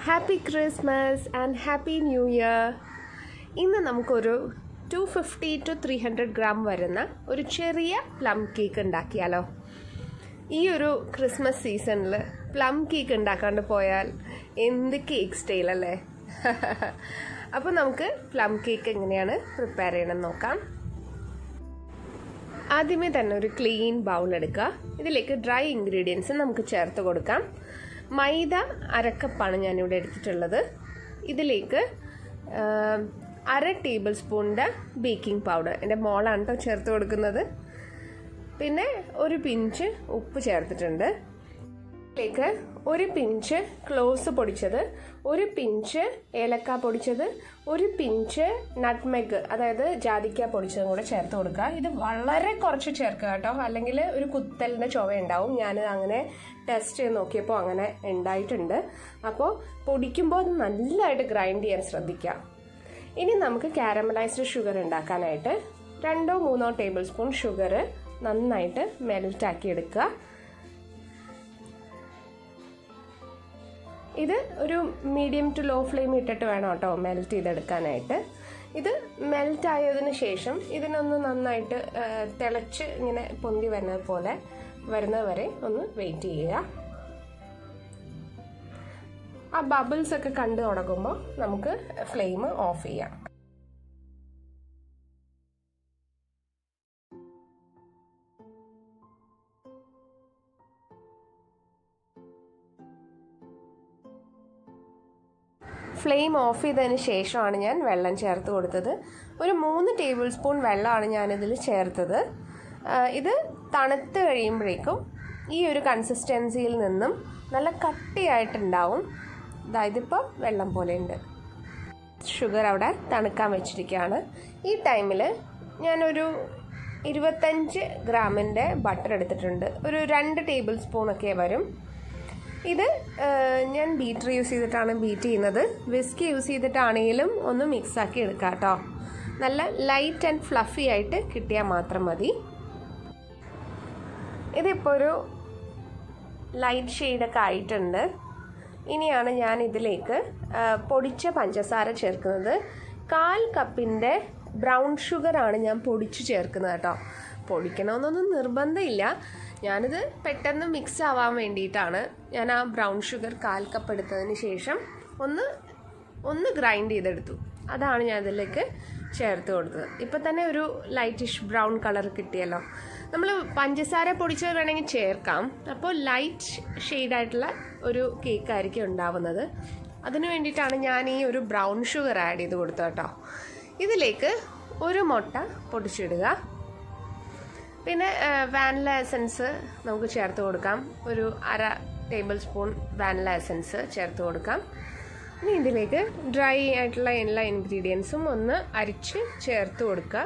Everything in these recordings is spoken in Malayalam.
happy Christmas and happy new year ഇന്ന് നമുക്കൊരു two fifty two three hundred gram വരുന്ന ഒരു ചെറിയ പ്ലം കേക്ക് ഉണ്ടാക്കിയാലോ ഈ ഒരു ക്രിസ്മസ് സീസണിൽ പ്ലം കേക്ക് ഉണ്ടാക്കാണ്ട് പോയാൽ എന്ത് കേക്ക് സ്റ്റൈൽ അല്ലേ അപ്പോൾ നമുക്ക് പ്ലം കേക്ക് എങ്ങനെയാണ് പ്രിപ്പയർ ചെയ്യണമെന്ന് നോക്കാം ആദ്യമേ തന്നെ ഒരു ക്ലീൻ ബൗൾ എടുക്കുക ഇതിലേക്ക് ഡ്രൈ ഇൻഗ്രീഡിയൻസ് നമുക്ക് ചേർത്ത് കൊടുക്കാം മൈദ അരക്കപ്പാണ് ഞാനിവിടെ എടുത്തിട്ടുള്ളത് ഇതിലേക്ക് അര ടേബിൾ സ്പൂണിൻ്റെ ബേക്കിംഗ് പൗഡർ എൻ്റെ മോളാണ് കേട്ടോ ചേർത്ത് കൊടുക്കുന്നത് പിന്നെ ഒരു പിഞ്ച് ഉപ്പ് ചേർത്തിട്ടുണ്ട് ഇതിലേക്ക് ഒരു പിഞ്ച് ക്ലോസ് പൊടിച്ചത് ഒരു പിഞ്ച് ഏലക്ക പൊടിച്ചത് ഒരു പിഞ്ച് നട്ട്മെഗ് അതായത് ജാതിക്ക പൊടിച്ചതും കൂടെ ചേർത്ത് കൊടുക്കുക ഇത് വളരെ കുറച്ച് ചേർക്കുക കേട്ടോ അല്ലെങ്കിൽ ഒരു കുത്തലിൻ്റെ ചുവ ഉണ്ടാവും ഞാൻ അങ്ങനെ ടെസ്റ്റ് ചെയ്ത് നോക്കിയപ്പോൾ അങ്ങനെ ഉണ്ടായിട്ടുണ്ട് അപ്പോൾ പൊടിക്കുമ്പോൾ അത് നല്ലതായിട്ട് ഗ്രൈൻഡ് ചെയ്യാൻ ശ്രദ്ധിക്കുക ഇനി നമുക്ക് കാരമലൈസ്ഡ് ഷുഗർ ഉണ്ടാക്കാനായിട്ട് രണ്ടോ മൂന്നോ ടേബിൾ സ്പൂൺ ഷുഗർ നന്നായിട്ട് മെൽറ്റാക്കി എടുക്കുക ഇത് ഒരു മീഡിയം ടു ലോ ഫ്ലെയിം ഇട്ടിട്ട് വേണം കേട്ടോ മെൽറ്റ് ചെയ്തെടുക്കാനായിട്ട് ഇത് മെൽറ്റ് ആയതിനു ശേഷം ഇതിനൊന്ന് നന്നായിട്ട് തിളച്ച് ഇങ്ങനെ പൊന്തി വരുന്നത് പോലെ വരുന്നത് വരെ ഒന്ന് വെയിറ്റ് ചെയ്യുക ആ ബബിൾസ് ഒക്കെ കണ്ടു തുടങ്ങുമ്പോൾ നമുക്ക് ഫ്ലെയിം ഓഫ് ചെയ്യാം ഫ്ലെയിം ഓഫ് ചെയ്തതിന് ശേഷമാണ് ഞാൻ വെള്ളം ചേർത്ത് കൊടുത്തത് ഒരു മൂന്ന് ടേബിൾ സ്പൂൺ വെള്ളമാണ് ഞാനിതിൽ ചേർത്തത് ഇത് തണുത്ത് കഴിയുമ്പോഴേക്കും ഈ ഒരു കൺസിസ്റ്റൻസിയിൽ നിന്നും നല്ല കട്ടിയായിട്ടുണ്ടാവും അതായത് ഇപ്പോൾ വെള്ളം പോലെ ഉണ്ട് ഷുഗർ അവിടെ തണുക്കാൻ വെച്ചിരിക്കുകയാണ് ഈ ടൈമിൽ ഞാനൊരു ഇരുപത്തഞ്ച് ഗ്രാമിൻ്റെ ബട്ടർ എടുത്തിട്ടുണ്ട് ഒരു രണ്ട് ടേബിൾ സ്പൂണൊക്കെ വരും ഇത് ഞാൻ ബീറ്റർ യൂസ് ചെയ്തിട്ടാണ് ബീറ്റ് ചെയ്യുന്നത് വിസ്ക് യൂസ് ചെയ്തിട്ടാണെങ്കിലും ഒന്ന് മിക്സാക്കി എടുക്കാം കേട്ടോ നല്ല ലൈറ്റ് ആൻഡ് ഫ്ലഫി ആയിട്ട് കിട്ടിയാൽ മാത്രം മതി ഇതിപ്പോൾ ഒരു ലൈറ്റ് ഷെയ്ഡൊക്കെ ആയിട്ടുണ്ട് ഇനിയാണ് ഞാൻ ഇതിലേക്ക് പൊടിച്ച പഞ്ചസാര ചേർക്കുന്നത് കാൽ കപ്പിൻ്റെ ബ്രൗൺ ഷുഗറാണ് ഞാൻ പൊടിച്ച് ചേർക്കുന്നത് കേട്ടോ പൊടിക്കണമെന്നൊന്നും നിർബന്ധമില്ല ഞാനിത് പെട്ടെന്ന് മിക്സ് ആവാൻ വേണ്ടിയിട്ടാണ് ഞാൻ ആ ബ്രൗൺ ഷുഗർ കാൽ കപ്പ് എടുത്തതിന് ശേഷം ഒന്ന് ഒന്ന് ഗ്രൈൻഡ് ചെയ്തെടുത്തു അതാണ് ഞാൻ ഇതിലേക്ക് ചേർത്ത് കൊടുത്തത് ഇപ്പം തന്നെ ഒരു ലൈറ്റിഷ് ബ്രൗൺ കളർ കിട്ടിയല്ലോ നമ്മൾ പഞ്ചസാര പൊടിച്ചത് വേണമെങ്കിൽ ചേർക്കാം അപ്പോൾ ലൈറ്റ് ഷെയ്ഡായിട്ടുള്ള ഒരു കേക്ക് ആയിരിക്കും ഉണ്ടാവുന്നത് അതിന് വേണ്ടിയിട്ടാണ് ഞാൻ ഈ ഒരു ബ്രൗൺ ഷുഗർ ആഡ് ചെയ്ത് കൊടുത്തത് കേട്ടോ ഇതിലേക്ക് ഒരു മുട്ട പൊടിച്ചിടുക പിന്നെ വാനില എസൻസ് നമുക്ക് ചേർത്ത് കൊടുക്കാം ഒരു അര ടേബിൾ സ്പൂൺ വാനില എസൻസ് ചേർത്ത് കൊടുക്കാം ഇനി ഇതിലേക്ക് ഡ്രൈ ആയിട്ടുള്ള എല്ലാ ഇൻഗ്രീഡിയൻസും ഒന്ന് അരിച്ച് ചേർത്ത് കൊടുക്കുക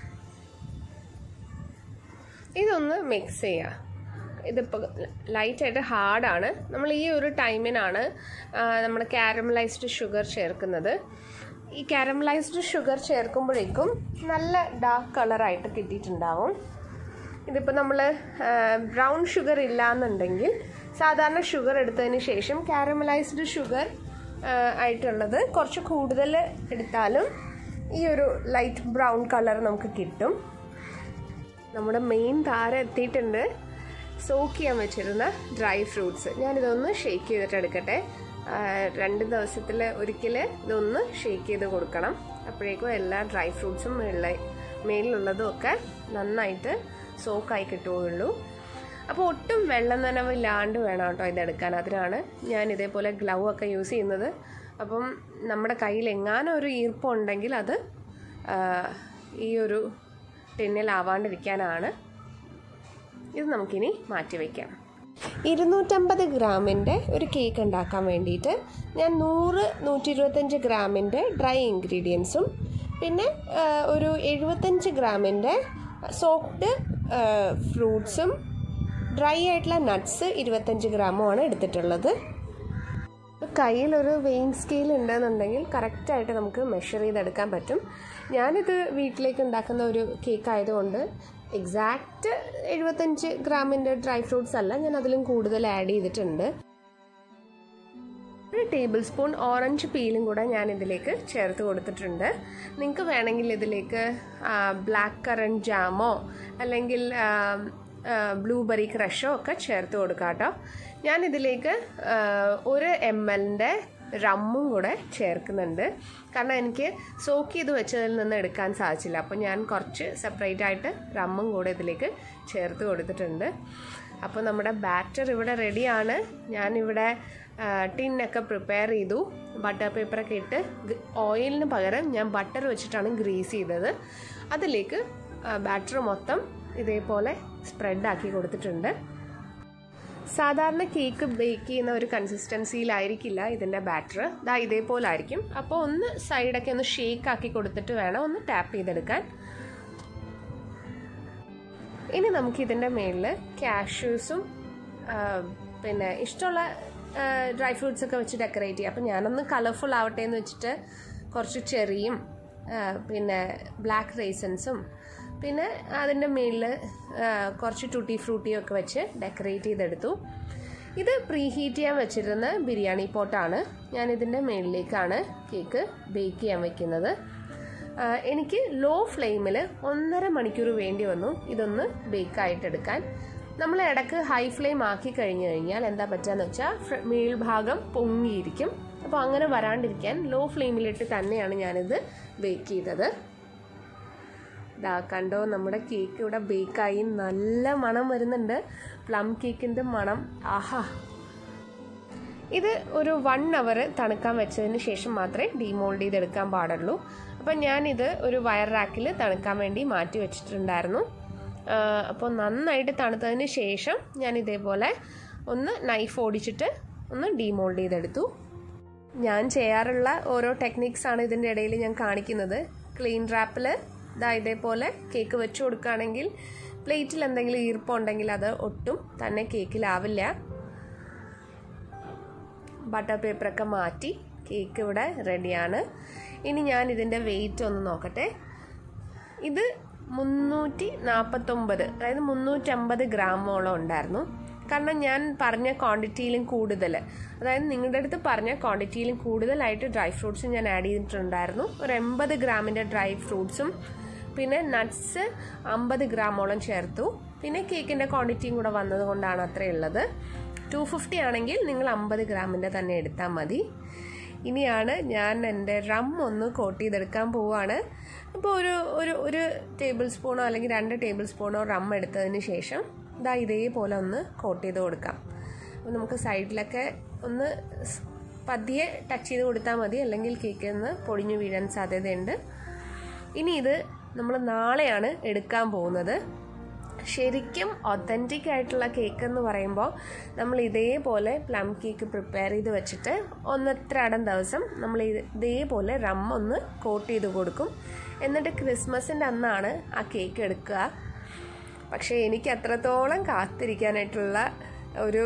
ഇതൊന്ന് മിക്സ് ചെയ്യുക ഇതിപ്പോൾ ലൈറ്റായിട്ട് ഹാർഡാണ് നമ്മൾ ഈ ഒരു ടൈമിനാണ് നമ്മൾ കാരമലൈസ്ഡ് ഷുഗർ ചേർക്കുന്നത് ഈ കാരമലൈസ്ഡ് ഷുഗർ ചേർക്കുമ്പോഴേക്കും നല്ല ഡാർക്ക് കളറായിട്ട് കിട്ടിയിട്ടുണ്ടാവും ഇതിപ്പോൾ നമ്മൾ ബ്രൗൺ ഷുഗർ ഇല്ല എന്നുണ്ടെങ്കിൽ സാധാരണ ഷുഗർ എടുത്തതിന് ശേഷം കാരമലൈസ്ഡ് ഷുഗർ ആയിട്ടുള്ളത് കുറച്ച് കൂടുതൽ എടുത്താലും ഈ ഒരു ലൈറ്റ് ബ്രൗൺ കളർ നമുക്ക് കിട്ടും നമ്മുടെ മെയിൻ താരം എത്തിയിട്ടുണ്ട് സോക്ക് ചെയ്യാൻ വെച്ചിരുന്ന ഡ്രൈ ഫ്രൂട്ട്സ് ഞാനിതൊന്ന് ഷേക്ക് ചെയ്തിട്ട് എടുക്കട്ടെ രണ്ട് ദിവസത്തിൽ ഒരിക്കൽ ഇതൊന്ന് ഷേക്ക് ചെയ്ത് കൊടുക്കണം അപ്പോഴേക്കും എല്ലാ ഡ്രൈ ഫ്രൂട്ട്സും മേളിൽ മേലിലുള്ളതും ഒക്കെ നന്നായിട്ട് സോക്കായി കിട്ടുകയുള്ളൂ അപ്പോൾ ഒട്ടും വെള്ളം നനവില്ലാണ്ട് വേണം കേട്ടോ ഇതെടുക്കാൻ അതിനാണ് ഞാൻ ഇതേപോലെ ഗ്ലൗ ഒക്കെ യൂസ് ചെയ്യുന്നത് അപ്പം നമ്മുടെ കയ്യിൽ എങ്ങാനും ഒരു ഈർപ്പമുണ്ടെങ്കിൽ അത് ഈ ഒരു ടിന്നിലാവാണ്ടിരിക്കാനാണ് ഇത് നമുക്കിനി മാറ്റി വയ്ക്കാം ഇരുന്നൂറ്റമ്പത് ഗ്രാമിൻ്റെ ഒരു കേക്ക് ഉണ്ടാക്കാൻ വേണ്ടിയിട്ട് ഞാൻ നൂറ് നൂറ്റി ഇരുപത്തഞ്ച് ഗ്രാമിൻ്റെ ഡ്രൈ ഇൻഗ്രീഡിയൻസും പിന്നെ ഒരു എഴുപത്തഞ്ച് ഗ്രാമിൻ്റെ സോഫ്റ്റ് ഫ്രൂട്ട്സും ഡ്രൈ ആയിട്ടുള്ള നട്ട്സ് ഇരുപത്തഞ്ച് ഗ്രാമുമാണ് എടുത്തിട്ടുള്ളത് കയ്യിലൊരു വെയിങ് സ്കെയിൽ ഉണ്ടെന്നുണ്ടെങ്കിൽ കറക്റ്റായിട്ട് നമുക്ക് മെഷർ ചെയ്തെടുക്കാൻ പറ്റും ഞാനിത് വീട്ടിലേക്ക് ഉണ്ടാക്കുന്ന ഒരു കേക്ക് ആയതുകൊണ്ട് എക്സാക്റ്റ് എഴുപത്തഞ്ച് ഗ്രാമിൻ്റെ ഡ്രൈ ഫ്രൂട്ട്സ് അല്ല ഞാൻ അതിലും കൂടുതൽ ആഡ് ചെയ്തിട്ടുണ്ട് ഒരു ടേബിൾ സ്പൂൺ ഓറഞ്ച് പീലും കൂടെ ഞാൻ ഇതിലേക്ക് ചേർത്ത് കൊടുത്തിട്ടുണ്ട് നിങ്ങൾക്ക് വേണമെങ്കിൽ ഇതിലേക്ക് ബ്ലാക്ക് കറണ്ട് ജാമോ അല്ലെങ്കിൽ ബ്ലൂബെറി ക്രഷോ ഒക്കെ ചേർത്ത് കൊടുക്കാം കേട്ടോ ഞാനിതിലേക്ക് ഒരു എം എല്ലിൻ്റെ റമ്മും കൂടെ ചേർക്കുന്നുണ്ട് കാരണം എനിക്ക് സോക്ക് ചെയ്ത് വെച്ചതിൽ നിന്ന് എടുക്കാൻ സാധിച്ചില്ല അപ്പോൾ ഞാൻ കുറച്ച് സെപ്പറേറ്റ് ആയിട്ട് റമ്മും കൂടെ ഇതിലേക്ക് ചേർത്ത് കൊടുത്തിട്ടുണ്ട് അപ്പോൾ നമ്മുടെ ബാറ്റർ ഇവിടെ റെഡിയാണ് ഞാനിവിടെ ടിന്നൊക്കെ പ്രിപ്പയർ ചെയ്തു ബട്ടർ പേപ്പറൊക്കെ ഇട്ട് ഓയിലിന് പകരം ഞാൻ ബട്ടർ വെച്ചിട്ടാണ് ഗ്രീസ് ചെയ്തത് അതിലേക്ക് ബാറ്റർ മൊത്തം ഇതേപോലെ സ്പ്രെഡാക്കി കൊടുത്തിട്ടുണ്ട് സാധാരണ കേക്ക് ബേക്ക് ചെയ്യുന്ന ഒരു കൺസിസ്റ്റൻസിയിലായിരിക്കില്ല ഇതിൻ്റെ ബാറ്റർ ദാ ഇതേപോലെ ആയിരിക്കും അപ്പോൾ ഒന്ന് സൈഡൊക്കെ ഒന്ന് ഷേക്ക് ആക്കി കൊടുത്തിട്ട് വേണം ഒന്ന് ടാപ്പ് ചെയ്തെടുക്കാൻ ഇനി നമുക്ക് ഇതിൻ്റെ മേളിൽ കാഷ്യൂസും പിന്നെ ഇഷ്ടമുള്ള ഡ്രൈ ഫ്രൂട്ട്സ് ഒക്കെ വെച്ച് ഡെക്കറേറ്റ് ചെയ്യാം അപ്പം ഞാനൊന്ന് കളർഫുൾ ആവട്ടെ എന്ന് വെച്ചിട്ട് കുറച്ച് ചെറിയും പിന്നെ ബ്ലാക്ക് റേസൻസും പിന്നെ അതിൻ്റെ മേളിൽ കുറച്ച് ടൂട്ടി ഫ്രൂട്ടിയും ഒക്കെ വെച്ച് ഡെക്കറേറ്റ് ചെയ്തെടുത്തു ഇത് പ്രീ ഹീറ്റ് ചെയ്യാൻ വെച്ചിരുന്ന ബിരിയാണി പോട്ടാണ് ഞാൻ ഇതിൻ്റെ മേളിലേക്കാണ് കേക്ക് ബേക്ക് ചെയ്യാൻ വെക്കുന്നത് എനിക്ക് ലോ ഫ്ലെയിമിൽ ഒന്നര മണിക്കൂർ വേണ്ടി വന്നു ഇതൊന്ന് ബേക്കായിട്ടെടുക്കാൻ നമ്മൾ ഇടക്ക് ഹൈ ഫ്ലെയിം ആക്കി കഴിഞ്ഞു കഴിഞ്ഞാൽ എന്താ പറ്റുകയെന്ന് വെച്ചാൽ മേൽഭാഗം പൊങ്ങിയിരിക്കും അപ്പോൾ അങ്ങനെ വരാണ്ടിരിക്കാൻ ലോ ഫ്ലെയിമിലിട്ട് തന്നെയാണ് ഞാനിത് ബേക്ക് ചെയ്തത് ഇതാ കണ്ടോ നമ്മുടെ കേക്ക് ഇവിടെ ബേക്കായി നല്ല മണം വരുന്നുണ്ട് പ്ലം കേക്കിൻ്റെ മണം ആഹാ ഇത് ഒരു വൺ അവർ തണുക്കാൻ വെച്ചതിന് ശേഷം മാത്രമേ ഡീമോൾഡ് ചെയ്തെടുക്കാൻ പാടുള്ളൂ അപ്പം ഞാനിത് ഒരു വയർ റാക്കിൽ തണുക്കാൻ വേണ്ടി മാറ്റി വെച്ചിട്ടുണ്ടായിരുന്നു അപ്പോൾ നന്നായിട്ട് തണുത്തതിന് ശേഷം ഞാൻ ഇതേപോലെ ഒന്ന് നൈഫ് ഓടിച്ചിട്ട് ഒന്ന് ഡീമോൾഡ് ചെയ്തെടുത്തു ഞാൻ ചെയ്യാറുള്ള ഓരോ ടെക്നിക്സ് ആണ് ഇതിൻ്റെ ഇടയിൽ ഞാൻ കാണിക്കുന്നത് ക്ലീൻ റാപ്പിൽ ഇതാ ഇതേപോലെ കേക്ക് വെച്ച് കൊടുക്കുകയാണെങ്കിൽ പ്ലേറ്റിൽ എന്തെങ്കിലും ഈർപ്പമുണ്ടെങ്കിൽ അത് ഒട്ടും തന്നെ കേക്കിലാവില്ല ബട്ടർ പേപ്പറൊക്കെ മാറ്റി കേക്ക് ഇവിടെ റെഡിയാണ് ഇനി ഞാൻ ഇതിൻ്റെ വെയിറ്റ് ഒന്ന് നോക്കട്ടെ ഇത് മുന്നൂറ്റി നാൽപ്പത്തൊമ്പത് അതായത് മുന്നൂറ്റമ്പത് ഗ്രാമോളം ഉണ്ടായിരുന്നു കാരണം ഞാൻ പറഞ്ഞ ക്വാണ്ടിറ്റിയിലും കൂടുതൽ അതായത് നിങ്ങളുടെ അടുത്ത് പറഞ്ഞ ക്വാണ്ടിറ്റിയിലും കൂടുതലായിട്ട് ഡ്രൈ ഫ്രൂട്ട്സ് ഞാൻ ആഡ് ചെയ്തിട്ടുണ്ടായിരുന്നു ഒരു എൺപത് ഗ്രാമിൻ്റെ ഡ്രൈ ഫ്രൂട്ട്സും പിന്നെ നട്ട്സ് അമ്പത് ഗ്രാമോളം ചേർത്തു പിന്നെ കേക്കിൻ്റെ ക്വാണ്ടിറ്റിയും കൂടെ വന്നത് കൊണ്ടാണ് അത്രയുള്ളത് ടു ഫിഫ്റ്റി ആണെങ്കിൽ നിങ്ങൾ അമ്പത് ഗ്രാമിൻ്റെ തന്നെ എടുത്താൽ മതി ഇനിയാണ് ഞാൻ എൻ്റെ റം ഒന്ന് കോട്ട് ചെയ്തെടുക്കാൻ പോവുകയാണ് അപ്പോൾ ഒരു ഒരു ഒരു ടേബിൾ സ്പൂണോ അല്ലെങ്കിൽ രണ്ട് ടേബിൾ സ്പൂണോ റം എടുത്തതിന് ശേഷം ഇതാ ഇതേപോലെ ഒന്ന് കോട്ട് ചെയ്ത് കൊടുക്കാം അപ്പോൾ നമുക്ക് സൈഡിലൊക്കെ ഒന്ന് പതിയെ ടച്ച് ചെയ്ത് കൊടുത്താൽ മതി അല്ലെങ്കിൽ കേക്കിൽ നിന്ന് പൊടിഞ്ഞു വീഴാൻ സാധ്യതയുണ്ട് ഇനി ഇത് നമ്മൾ നാളെയാണ് എടുക്കാൻ പോകുന്നത് ശരിക്കും ഒത്തൻറ്റിക് ആയിട്ടുള്ള കേക്ക് എന്ന് പറയുമ്പോൾ നമ്മൾ ഇതേപോലെ പ്ലം കേക്ക് പ്രിപ്പയർ ചെയ്ത് വെച്ചിട്ട് ഒന്നൊത്രടം ദിവസം നമ്മൾ ഇതേപോലെ റം ഒന്ന് കോട്ട് ചെയ്ത് കൊടുക്കും എന്നിട്ട് ക്രിസ്മസിൻ്റെ അന്നാണ് ആ കേക്ക് എടുക്കുക പക്ഷേ എനിക്ക് അത്രത്തോളം കാത്തിരിക്കാനായിട്ടുള്ള ഒരു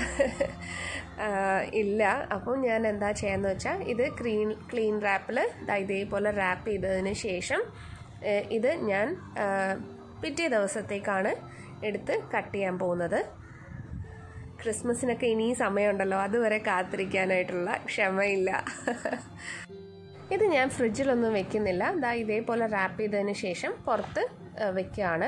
ഇല്ല അപ്പം ഞാൻ എന്താ ചെയ്യാന്ന് വെച്ചാൽ ഇത് ക്ലീൻ ക്ലീൻ റാപ്പിൽ ഇതേപോലെ റാപ്പ് ചെയ്തതിന് ശേഷം ഇത് ഞാൻ പിറ്റേ ദിവസത്തേക്കാണ് എടുത്ത് കട്ട് ചെയ്യാൻ പോകുന്നത് ക്രിസ്മസിനൊക്കെ ഇനിയും സമയമുണ്ടല്ലോ അതുവരെ കാത്തിരിക്കാനായിട്ടുള്ള ക്ഷമയില്ല ഇത് ഞാൻ ഫ്രിഡ്ജിലൊന്നും വെക്കുന്നില്ല ദാ ഇതേപോലെ റാപ്പ് ചെയ്തതിന് ശേഷം പുറത്ത് വെക്കുകയാണ്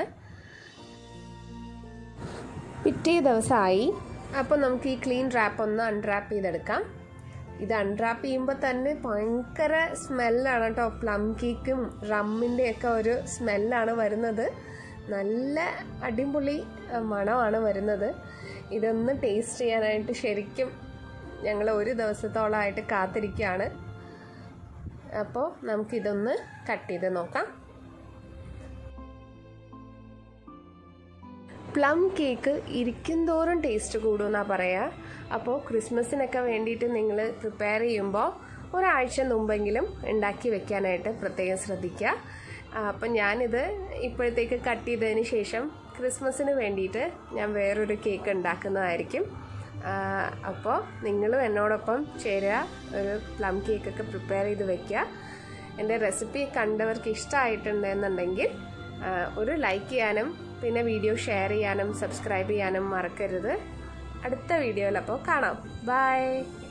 പിറ്റേ ദിവസമായി അപ്പോൾ നമുക്ക് ഈ ക്ലീൻ റാപ്പ് ഒന്ന് അൺറാപ്പ് ചെയ്തെടുക്കാം ഇത് അൺറാപ്പ് ചെയ്യുമ്പോൾ തന്നെ ഭയങ്കര സ്മെല്ലാണ് കേട്ടോ പ്ലം കേക്കും റമ്മിൻ്റെ ഒക്കെ ഒരു സ്മെല്ലാണ് വരുന്നത് നല്ല അടിപൊളി മണമാണ് വരുന്നത് ഇതൊന്ന് ടേസ്റ്റ് ചെയ്യാനായിട്ട് ശരിക്കും ഞങ്ങൾ ഒരു ദിവസത്തോളമായിട്ട് കാത്തിരിക്കുകയാണ് അപ്പോൾ നമുക്കിതൊന്ന് കട്ട് ചെയ്ത് നോക്കാം പ്ലം കേക്ക് ഇരിക്കും തോറും ടേസ്റ്റ് കൂടുമെന്നാണ് പറയുക അപ്പോൾ ക്രിസ്മസിനൊക്കെ വേണ്ടിയിട്ട് നിങ്ങൾ പ്രിപ്പയർ ചെയ്യുമ്പോൾ ഒരാഴ്ച മുമ്പെങ്കിലും ഉണ്ടാക്കി വെക്കാനായിട്ട് പ്രത്യേകം ശ്രദ്ധിക്കുക അപ്പം ഞാനിത് ഇപ്പോഴത്തേക്ക് കട്ട് ചെയ്തതിന് ശേഷം ക്രിസ്മസിന് വേണ്ടിയിട്ട് ഞാൻ വേറൊരു കേക്ക് ഉണ്ടാക്കുന്നതായിരിക്കും അപ്പോൾ നിങ്ങളും എന്നോടൊപ്പം ചേരുക ഒരു പ്ലം കേക്കൊക്കെ പ്രിപ്പയർ ചെയ്ത് വെക്കുക എൻ്റെ റെസിപ്പി കണ്ടവർക്ക് ഇഷ്ടമായിട്ടുണ്ടെന്നുണ്ടെങ്കിൽ ഒരു ലൈക്ക് ചെയ്യാനും പിന്നെ വീഡിയോ ഷെയർ ചെയ്യാനും സബ്സ്ക്രൈബ് ചെയ്യാനും മറക്കരുത് അടുത്ത വീഡിയോയിൽ അപ്പോൾ കാണാം ബൈ